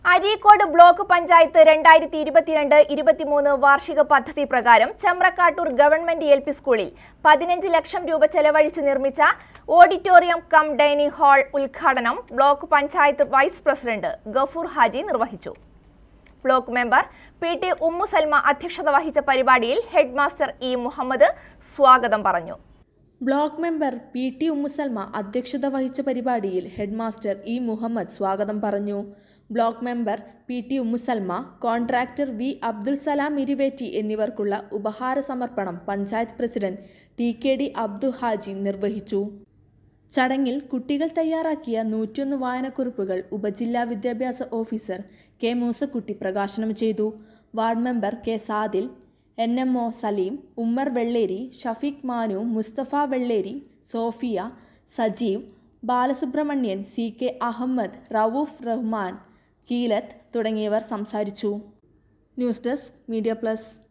Areekode block panchayat രണ്ടായിരത്തി ഇരുപത്തിരണ്ട് ഇരുപത്തിമൂന്ന് വാർഷിക പദ്ധതി പ്രകാരം ചമ്രക്കാട്ടൂർ ഗവൺമെന്റ് എൽ പി സ്കൂളിൽ പതിനഞ്ച് ലക്ഷം രൂപ ചെലവഴിച്ച് നിർമ്മിച്ച ഓഡിറ്റോറിയം കം ഡൈനിങ് ഹാൾ ഉദ്ഘാടനം block panchayat vice president Gafoor Haji നിർവഹിച്ചു block member P T Ummu Salma അധ്യക്ഷത വഹിച്ച പരിപാടിയിൽ ഹെഡ് മാസ്റ്റർ ഇ മുഹമ്മദ് സ്വാഗതം പറഞ്ഞു block member P T Ummusalma അധ്യക്ഷത വഹിച്ച പരിപാടിയിൽ ഹെഡ്മാസ്റ്റർ ഇ മുഹമ്മദ് സ്വാഗതം പറഞ്ഞു block member P T Ummusalma contractor V Abdul Salam Iriveti എന്നിവർക്കുള്ള ഉപഹാര സമർപ്പണം panchayat president T K D Abdu Haji നിർവഹിച്ചു ചടങ്ങിൽ കുട്ടികൾ തയ്യാറാക്കിയ നൂറ്റിയൊന്ന് വായനക്കുറിപ്പുകൾ ഉപജില്ലാ വിദ്യാഭ്യാസ ഓഫീസർ കെ മൂസക്കുട്ടി പ്രകാശനം ചെയ്തു ward member K Sadil N M O Saleem Ummer Velleri Shafeeq Manu Musthafa Velleri Sofia Sajeev Balasubramanian C K Ahammed Raoof Rahman Keelath തുടങ്ങിയവർ സംസാരിച്ചു ന്യൂസ് ഡെസ്ക് മീഡിയ പ്ലസ്